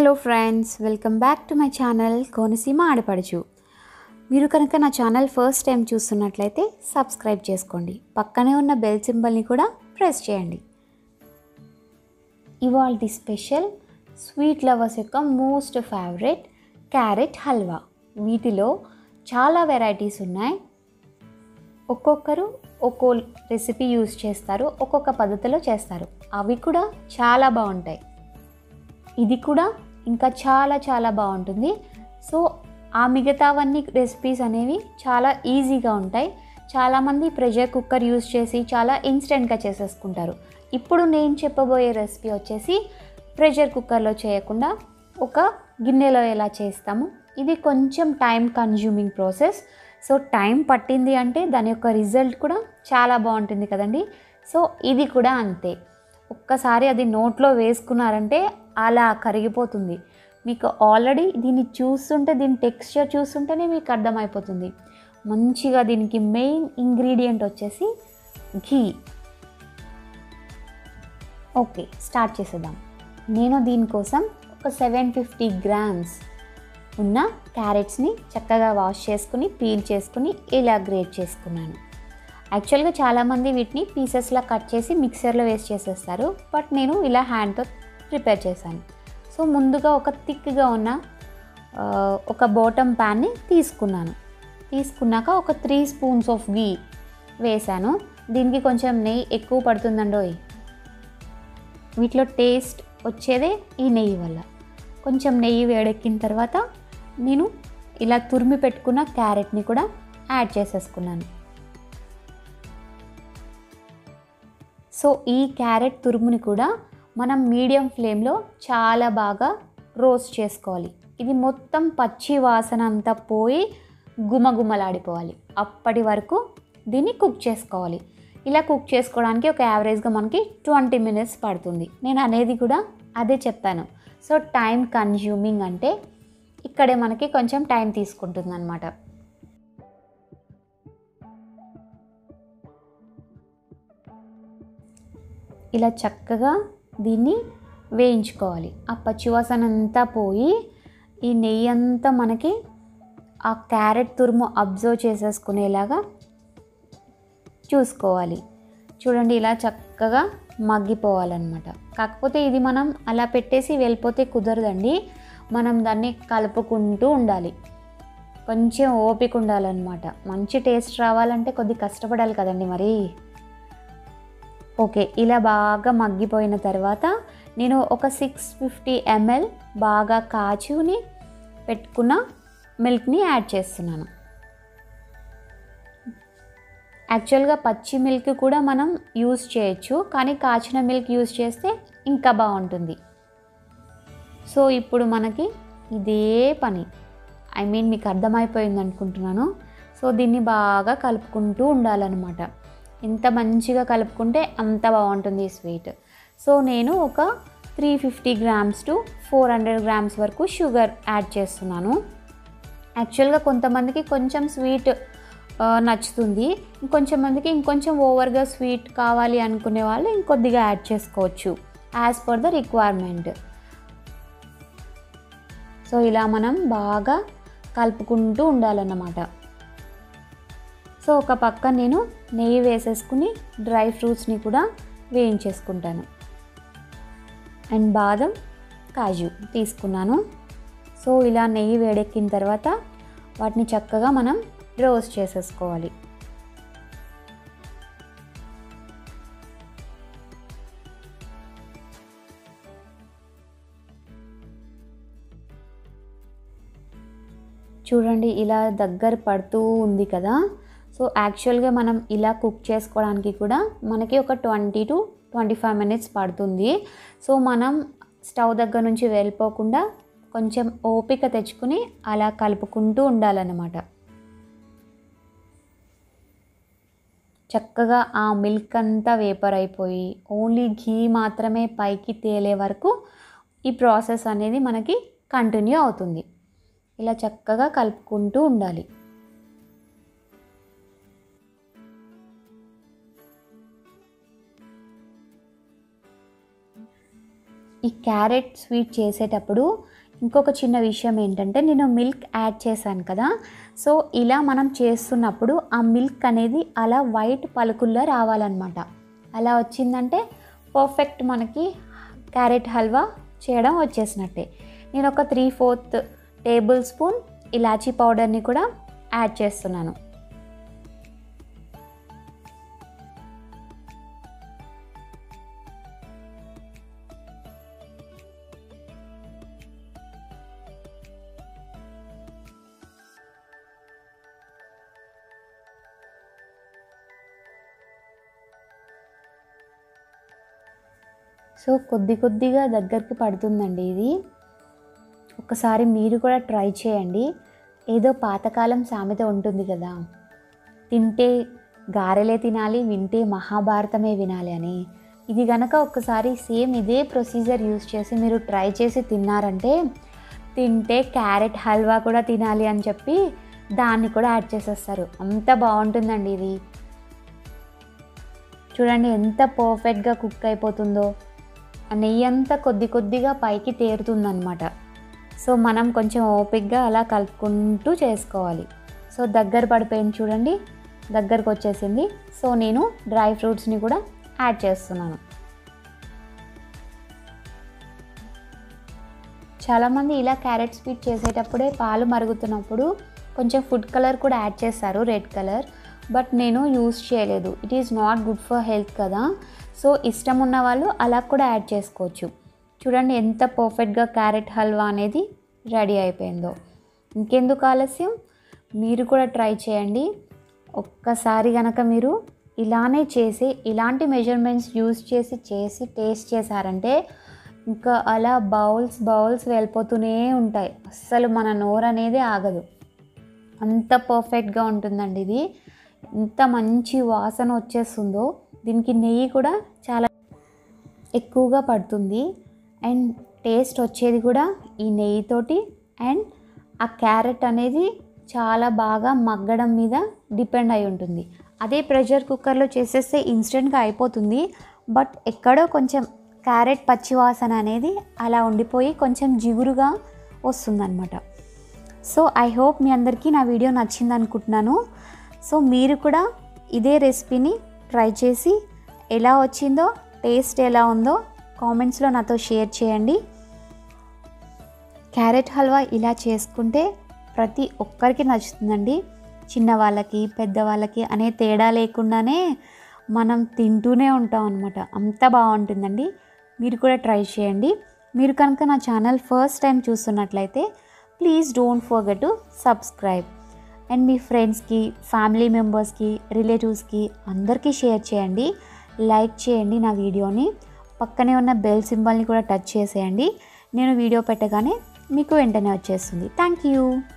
hello friends welcome back to my channel Konaseema ఆడపడుచు మీరు కనుక నా ఛానల్ ఫస్ట్ టైం చూస్తున్నట్లయితే సబ్స్క్రైబ్ చేసుకోండి పక్కనే ఉన్న బెల్ సింబల్ని కూడా ప్రెస్ చేయండి ఇవాళ స్పెషల్ స్వీట్ లవర్స్ యొక్క మోస్ట్ ఫేవరెట్ క్యారెట్ హల్వా వీటిలో చాలా వెరైటీస్ ఉన్నాయి ఒక్కొక్కరు ఒక్కో రెసిపీ యూస్ చేస్తారు ఒక్కొక్క పద్ధతిలో చేస్తారు అవి కూడా చాలా బాగుంటాయి ఇది కూడా ఇంకా చాలా చాలా బాగుంటుంది సో ఆ మిగతావన్నీ రెసిపీస్ అనేవి చాలా ఈజీగా ఉంటాయి చాలామంది ప్రెషర్ కుక్కర్ యూస్ చేసి చాలా ఇన్స్టెంట్గా చేసేసుకుంటారు ఇప్పుడు నేను చెప్పబోయే రెసిపీ వచ్చేసి ప్రెషర్ కుక్కర్లో చేయకుండా ఒక గిన్నెలో ఎలా చేస్తాము ఇది కొంచెం time consuming process so time పట్టింది అంటే దాని యొక్క రిజల్ట్ కూడా చాలా బాగుంటుంది కదండి సో ఇది కూడా అంతే ఒక్కసారి అది నోట్లో వేసుకున్నారంటే అలా కరిగిపోతుంది మీకు ఆల్రెడీ దీన్ని చూస్తుంటే దీని టెక్స్చర్ చూస్తుంటేనే మీకు అర్థమైపోతుంది మంచిగా దీనికి మెయిన్ ఇంగ్రీడియంట్ వచ్చేసి ఘీ ఓకే స్టార్ట్ చేసేద్దాం నేను దీనికోసం ఒక సెవెన్ ఫిఫ్టీ గ్రామ్స్ ఉన్న క్యారెట్స్ని చక్కగా వాష్ చేసుకుని పీల్ చేసుకుని ఇలా గ్రేట్ చేసుకున్నాను యాక్చువల్గా చాలామంది వీటిని పీసెస్లా కట్ చేసి మిక్సర్లో వేస్ట్ చేసేస్తారు బట్ నేను ఇలా హ్యాండ్తో ప్రిపేర్ చేశాను సో ముందుగా ఒక థిక్గా ఉన్న ఆ, ఒక బాటమ్ ప్యాన్ని తీసుకున్నాను తీసుకున్నాక ఒక త్రీ స్పూన్స్ ఆఫ్ గీ వేశాను దీనికి కొంచెం నెయ్యి ఎక్కువ పడుతుందండోయ్ వీటిలో టేస్ట్ వచ్చేదే ఈ నెయ్యి వల్ల కొంచెం నెయ్యి వేడెక్కిన తర్వాత నేను ఇలా తురిమి పెట్టుకున్న క్యారెట్ని కూడా యాడ్ చేసేసుకున్నాను సో ఈ క్యారెట్ తురుముని కూడా మనం మీడియం ఫ్లేమ్లో చాలా బాగా రోస్ట్ చేసుకోవాలి ఇది మొత్తం పచ్చి వాసన అంతా పోయి గుమగుమలాడిపోవాలి అప్పటి వరకు దీన్ని కుక్ చేసుకోవాలి ఇలా కుక్ చేసుకోవడానికి ఒక యావరేజ్గా మనకి ట్వంటీ మినిట్స్ పడుతుంది నేను అనేది కూడా అదే చెప్పాను సో టైం కన్జ్యూమింగ్ అంటే ఇక్కడే మనకి కొంచెం టైం తీసుకుంటుంది అనమాట ఇలా చక్కగా దీన్ని వేయించుకోవాలి ఆ పచ్చివాసన అంతా పోయి ఈ నెయ్యి అంతా మనకి ఆ క్యారెట్ తురుము అబ్జర్వ్ చేసేసుకునేలాగా చూసుకోవాలి చూడండి ఇలా చక్కగా మగ్గిపోవాలన్నమాట కాకపోతే ఇది మనం అలా పెట్టేసి వెళ్ళిపోతే కుదరదండి మనం దాన్ని కలుపుకుంటూ ఉండాలి కొంచెం ఓపిక ఉండాలన్నమాట మంచి టేస్ట్ రావాలంటే కొద్ది కష్టపడాలి కదండి మరి ఓకే ఇలా బాగా మగ్గిపోయిన తర్వాత నేను ఒక సిక్స్ ఫిఫ్టీ ఎంఎల్ బాగా కాచుని పెట్టుకున్న మిల్క్ని యాడ్ చేస్తున్నాను యాక్చువల్గా పచ్చి మిల్క్ కూడా మనం యూస్ చేయొచ్చు కానీ కాచిన మిల్క్ యూస్ చేస్తే ఇంకా బాగుంటుంది సో ఇప్పుడు మనకి ఇదే పని ఐ మీన్ మీకు అర్థమైపోయింది అనుకుంటున్నాను సో దీన్ని బాగా కలుపుకుంటూ ఉండాలన్నమాట ఎంత మంచిగా కలుపుకుంటే అంత బాగుంటుంది ఈ స్వీట్ సో నేను ఒక three fifty grams to four hundred grams వరకు షుగర్ యాడ్ చేస్తున్నాను యాక్చువల్గా కొంతమందికి కొంచెం స్వీట్ ఆ, నచ్చుతుంది ఇంకొంచెం మందికి ఇంకొంచెం ఓవర్గా స్వీట్ కావాలి అనుకునే వాళ్ళు ఇంకొద్దిగా యాడ్ చేసుకోవచ్చు as per the requirement so ఇలా మనం బాగా కలుపుకుంటూ ఉండాలన్నమాట సో ఒక పక్క నేను నెయ్యి వేసేసుకుని డ్రై ఫ్రూట్స్ని కూడా వేయించేసుకుంటాను అండ్ బాదం కాజు తీసుకున్నాను సో ఇలా నెయ్యి వేడెక్కిన తర్వాత వాటిని చక్కగా మనం రోస్ట్ చేసేసుకోవాలి చూడండి ఇలా దగ్గర పడుతూ ఉంది కదా సో యాక్చువల్గా మనం ఇలా కుక్ చేసుకోవడానికి కూడా మనకి ఒక twenty two twenty five minutes పడుతుంది సో మనం స్టవ్ దగ్గర నుంచి వెళ్ళిపోకుండా కొంచెం ఓపిక తెచ్చుకుని అలా కలుపుకుంటూ ఉండాలన్నమాట చక్కగా ఆ మిల్క్ అంతా వేపర్ అయిపోయి ఓన్లీ ఘీ మాత్రమే పైకి తేలే వరకు ఈ ప్రాసెస్ అనేది మనకి కంటిన్యూ అవుతుంది ఇలా చక్కగా కలుపుకుంటూ ఉండాలి ఈ క్యారెట్ స్వీట్ చేసేటప్పుడు ఇంకొక చిన్న విషయం ఏంటంటే నేను మిల్క్ యాడ్ చేశాను కదా సో ఇలా మనం చేస్తున్నప్పుడు ఆ మిల్క్ అనేది అలా వైట్ పలుకుల్లో రావాలన్నమాట అలా వచ్చిందంటే పర్ఫెక్ట్ మనకి క్యారెట్ హల్వా చేయడం వచ్చేసినట్టే నేను ఒక త్రీ ఫోర్త్ టేబుల్ స్పూన్ ఇలాచీ పౌడర్ని కూడా యాడ్ చేస్తున్నాను సో కొద్ది కొద్దిగా దగ్గరికి పడుతుందండి ఇది ఒకసారి మీరు కూడా ట్రై చేయండి ఏదో పాతకాలం సామెత ఉంటుంది కదా తింటే గారెలే తినాలి వింటే మహాభారతమే వినాలి అని ఇది గనక ఒక్కసారి సేమ్ ఇదే ప్రొసీజర్ యూస్ చేసి మీరు ట్రై చేసి తిన్నారంటే తింటే క్యారెట్ హల్వా కూడా తినాలి అని చెప్పి దాన్ని కూడా యాడ్ చేసేస్తారు అంత బాగుంటుందండి ఇది చూడండి ఎంత పర్ఫెక్ట్గా కుక్ అయిపోతుందో ఆ నెయ్యి అంతా కొద్ది కొద్దిగా పైకి తేరుతుందనమాట సో మనం కొంచెం ఓపిక్గా అలా కలుపుకుంటూ చేసుకోవాలి సో దగ్గర పడిపోయింది చూడండి దగ్గరకు వచ్చేసింది సో నేను డ్రై ఫ్రూట్స్ని కూడా యాడ్ చేస్తున్నాను చాలామంది ఇలా క్యారెట్ స్వీట్ చేసేటప్పుడే పాలు మరుగుతున్నప్పుడు కొంచెం ఫుడ్ కలర్ కూడా యాడ్ చేస్తారు రెడ్ కలర్ బట్ నేను యూస్ చేయలేదు it is not good for health కదా సో ఇష్టం ఉన్న వాళ్ళు అలా కూడా యాడ్ చేసుకోవచ్చు చూడండి ఎంత పర్ఫెక్ట్గా క్యారెట్ హల్వా అనేది రెడీ అయిపోయిందో ఇంకెందుకు ఆలస్యం మీరు కూడా ట్రై చేయండి ఒక్కసారి కనుక మీరు ఇలానే చేసి ఇలాంటి మెజర్మెంట్స్ యూస్ చేసి చేసి టేస్ట్ చేశారంటే ఇంకా అలా బౌల్స్ బౌల్స్ వెళ్ళిపోతూనే ఉంటాయి అస్సలు మన నోరు అనేది ఆగదు అంత పర్ఫెక్ట్గా ఉంటుందండి ఇది ఎంత మంచి వాసన వచ్చేస్తుందో దీనికి నెయ్యి కూడా చాలా ఎక్కువగా పడుతుంది అండ్ టేస్ట్ వచ్చేది కూడా ఈ నెయ్యితోటి అండ్ ఆ క్యారెట్ అనేది చాలా బాగా మగ్గడం మీద డిపెండ్ అయి ఉంటుంది అదే ప్రెషర్ కుక్కర్లో చేసేస్తే ఇన్స్టెంట్గా అయిపోతుంది బట్ ఎక్కడో కొంచెం క్యారెట్ పచ్చివాసన అనేది అలా ఉండిపోయి కొంచెం జిగురుగా వస్తుందన్నమాట సో ఐ హోప్ మీ అందరికీ నా వీడియో నచ్చింది అనుకుంటున్నాను సో మీరు కూడా ఇదే రెసిపీని ట్రై చేసి ఎలా వచ్చిందో టేస్ట్ ఎలా ఉందో కామెంట్స్లో నాతో షేర్ చేయండి క్యారెట్ హల్వా ఇలా చేసుకుంటే ప్రతి ఒక్కరికి నచ్చుతుందండి చిన్నవాళ్ళకి పెద్దవాళ్ళకి అనే తేడా లేకుండానే మనం తింటూనే ఉంటాం అనమాట అంత బాగుంటుందండి మీరు కూడా ట్రై చేయండి మీరు కనుక నా ఛానల్ ఫస్ట్ టైం చూస్తున్నట్లయితే please don't forget to subscribe and మీ ఫ్రెండ్స్కి ఫ్యామిలీ మెంబర్స్కి రిలేటివ్స్కి అందరికీ షేర్ చేయండి లైక్ చేయండి నా వీడియోని పక్కనే ఉన్న బెల్ సింబల్ని కూడా టచ్ చేసేయండి నేను వీడియో పెట్టగానే మీకు వెంటనే వచ్చేస్తుంది థ్యాంక్ యూ